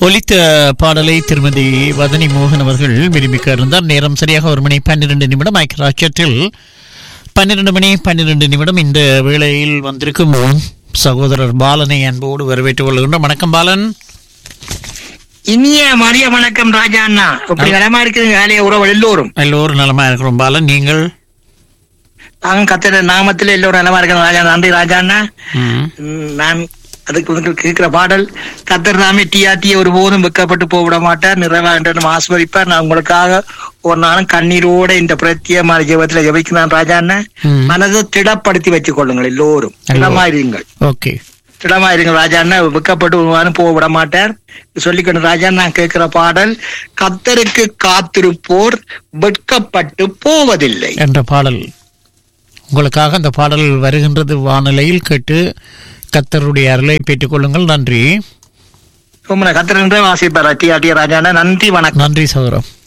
ஒலித்த பாடலை திருமதி வதனி மோகன் அவர்கள் விரும்பிக்க இருந்தார் நேரம் சரியாக ஒரு மணி பன்னிரண்டு நிமிடம் ஐக்கியராட்சத்தில் பன்னிரண்டு மணி பன்னிரண்டு நிமிடம் இந்த வேளையில் வந்திருக்கும் சகோதரர் பாலனை அன்போடு வரவேற்றுக் கொள்கின்றோம் வணக்கம் பாலன் இனிய மதிய வணக்கம் ராஜா அண்ணா இப்படி நலமா இருக்குதுங்க வேலைய உறவு எல்லோரும் எல்லோரும் நலமா இருக்கிறோம் பாலன் நீங்கள் நாங்க கத்திர நாமத்துல எல்லோரும் நலமா இருக்கிறோம் ராஜா நன்றி ராஜா அண்ணா ம். ம், நான் அதுக்கு உங்களுக்கு கேட்கிற பாடல் கத்தர் நாமே டிஆர்டியை ஒருபோதும் வெக்கப்பட்டு போவிட மாட்டார் நிறைவா என்று ஆஸ்வதிப்பார் நான் உங்களுக்காக ஒரு நாளும் கண்ணீரோட இந்த பிரத்யேகமான ஜெபத்துல ஜெபிக்கிறான் ராஜா அண்ணன் ம். மனதை திடப்படுத்தி வச்சுக் கொள்ளுங்கள் எல்லோரும் எல்லோரும். திடமாயிருங்கள் ஓகே திடமாயிருங்க ராஜா அண்ணன் வெக்கப்பட்டு ஒருவாரும் போக விட மாட்டார் சொல்லிக்கணும் ராஜா நான் கேட்கிற பாடல் கத்தருக்கு காத்திருப்போர் வெட்கப்பட்டு போவதில்லை என்ற பாடல் உங்களுக்காக அந்த பாடல் வருகின்றது வானிலையில் கேட்டு கத்தருடைய அருளை பெற்றுக் கொள்ளுங்கள் நன்றி ரொம்ப கத்திர வாசிப்பார் டிஆர்டி ராஜா அண்ணா நன்றி வணக்கம் நன்றி சௌரம்